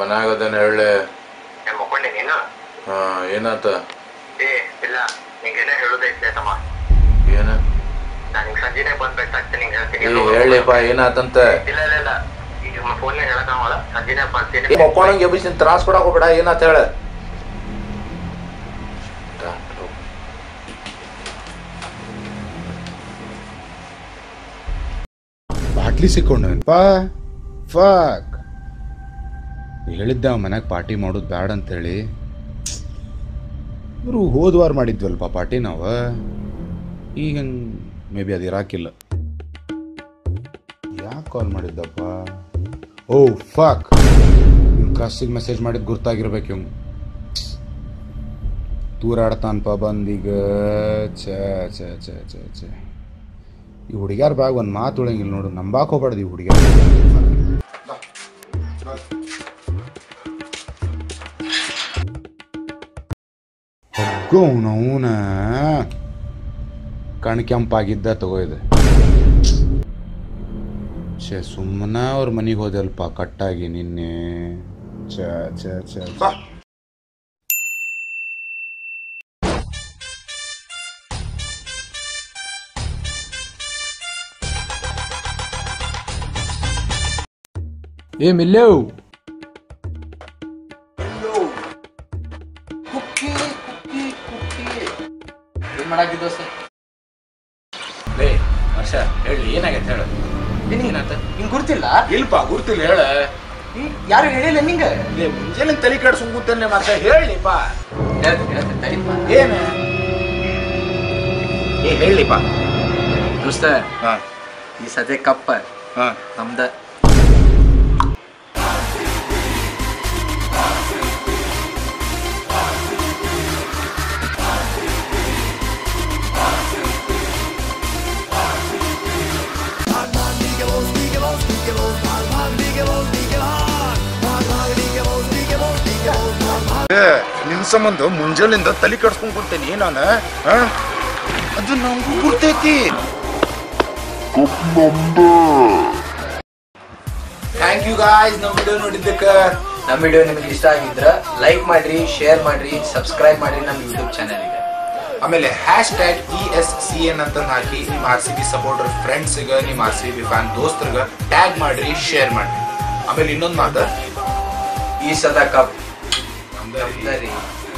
ಮನ್ಯಾಗದೇನ ಹೇಳಿ ಏ ಮಕ್ಕೊಂಡೆ ನೀನು ಹಾ ಏನಾತ ಏ ಇಲ್ಲ ನಿಂಗೇನೇ ಹೇಳೋದೈತೆ ತಮ್ಮ ಏನ ನಾನು ನಿಂಗೆ ಸಂಜೆನೆ ಬಂದ್ ಬೇಕಾಗ್ತೀನಿ ನಿಂಗೆ ಹೇಳ್ತೀನಿ ಏ ಹೇಳಿಪ್ಪ ಏನಾತಂತ ಇಲ್ಲ ಇಲ್ಲ ಇಲ್ಲ ಈಗ ಫೋನ್ನೇ ಹೇಳಕ್ಕಾಗಲ್ಲ ಸಂಜೆನೆ ಬರ್ತೀನಿ ಮಕ್ಕೊಂಡಂಗೆ ಎಬ್ಬಿಸಿನ ತ್ರಾಸ್ ಕೊಡಕ್ ಹೋಗ್ಬೇಡ ಏನಾತ ಹೇಳ ಬಾಟ್ಲಿ ಸಿಕ್ಕೊಂಡವನ್ಪ ಫಾಕ್ ಹೇಳಿದ್ದ ಮನ್ಯಾಗ ಪಾರ್ಟಿ ಮಾಡೋದು ಬ್ಯಾಡ ಅಂತೇಳಿ ಇವರು ಹೋದ ವಾರ ಮಾಡಿದ್ವಲ್ಪ ಪಾರ್ಟಿ ನಾವು ಈಗ ಮೇ ಬಿ ಅದು ಇರಾಕಿಲ್ಲ ಯಾಕೆ ಕಾಲ್ ಮಾಡಿದ್ದಪ್ಪ ಓ ಫಾಕ್ ಕಾಸಿಗೆ ಮೆಸೇಜ್ ಮಾಡಿದ್ ಗುರ್ತಾಗಿರ್ಬೇಕು ಇವ್ ತೂರಾಡ್ತಾನಪ್ಪ ಬಂದೀಗ ಛೇ ಛೇ ಛೇ ಛೇ ಛೇ ಈ ಹುಡುಗ್ಯಾರ ಬ್ಯಾಗ್ ಒಂದು ಮಾತು ಉಳಂಗಿಲ್ಲ ನೋಡು ನಂಬಾಕ್ ಹೋಗ್ಬಾರ್ದು ಈ ಹುಡುಗ್ಯಾರ ಹೊಗ್ಗೋ ಅವನ ಕಣ್ ಕೆಂಪಾಗಿದ್ದ ತಗೋ ಇದು ಛೇ ಸುಮ್ಮನ ಅವ್ರ ಮನೆಗೆ ಹೋದಲ್ಪ ಕಟ್ಟಾಗಿ ನಿನ್ನೆ ಛೇ ಛೇ ಛೇ ಛೇ. ಏ ಮಿಲ್ಲೇವ್ ಏನ್ ಮಾಡಾಕಿದ್ದು ಸರ್ ಲೇ ಹರ್ಷ ಹೇಳಿ ಏನಾಗೈತೆ ಹೇಳು ಏನಾತ ಹಿಂಗ್ ಗುರ್ತಿಲ್ಲ ಇಲ್ಪ ಗುರ್ತಿಲ್ಲ ಹೇಳ ಹ್ಮ್, ಯಾರು ಹೇಳಿಲ್ಲ ನಿಂಗ ಲೇ ಮುಂಜಾನೆ ತಲೆ ಕೆಡ್ಸ್ಕೊಂಡ್ ಕೂತೇನೆ ಮತ್ತೆ ಹೇಳಿಪ್ಪ ಹೇಳ್ತೀನಿ ಹೇಳ್ತೀನಿ ತಡಿಪ್ಪ. ಏನ ಏ ಹೇಳಿಪ್ಪ ದೋಸ್ತ ಹಾ ಈ ಸದ್ಯ ಕಪ್ಪ ಹಾ ನಮ್ದ ನಿನ್ ಸಂಬಂಧ ಮುಂಜಾನಿಂದ ತಲೆ ಕೆಡ್ಸ್ಕೊಂಡ್ ಕೂತೇನಿ ನಾನು ಆ? ಅದು ನಮಗೂ ಗುರ್ತೈತಿ ಥ್ಯಾಂಕ್ ಯು ಗಾಯ್ಸ್ ನಮ್ಮ ವಿಡಿಯೋ ನೋಡಿದ್ದಕ್ಕೆ ನಮ್ಮ ವಿಡಿಯೋ ನಿಮಗೆ ಇಷ್ಟ ಆಗಿದ್ರ ಲೈಕ್ ಮಾಡ್ರಿ ಶೇರ್ ಮಾಡ್ರಿ ಸಬ್ಸ್ಕ್ರೈಬ್ ಮಾಡ್ರಿ ನಮ್ಮ ಯೂಟ್ಯೂಬ್ ಚಾನಲ್ಗೆ ಆಮೇಲೆ hash tag E S C N ಅಂತ ಹಾಕಿ ನಿಮ್ಮ ಆರ್ ಸಿ ಬಿ ಸಪೋರ್ಟರ್ ಫ್ರೆಂಡ್ಸ್ಗ ನಿಮ್ಮ ಆರ್ ಸಿ ಬಿ ಫ್ಯಾನ್ ದೋಸ್ತರ್ಗ ಟ್ಯಾಗ್ ಮಾಡ್ರಿ ಶೇರ್ ಮಾಡ್ರಿ ಆಮೇಲೆ ಇನ್ನೊಂದು ಮಾತು ಈ ಸದ ಕಪ್ ನಮ್ದ ರೀ. ನಮ್ದ ರೀ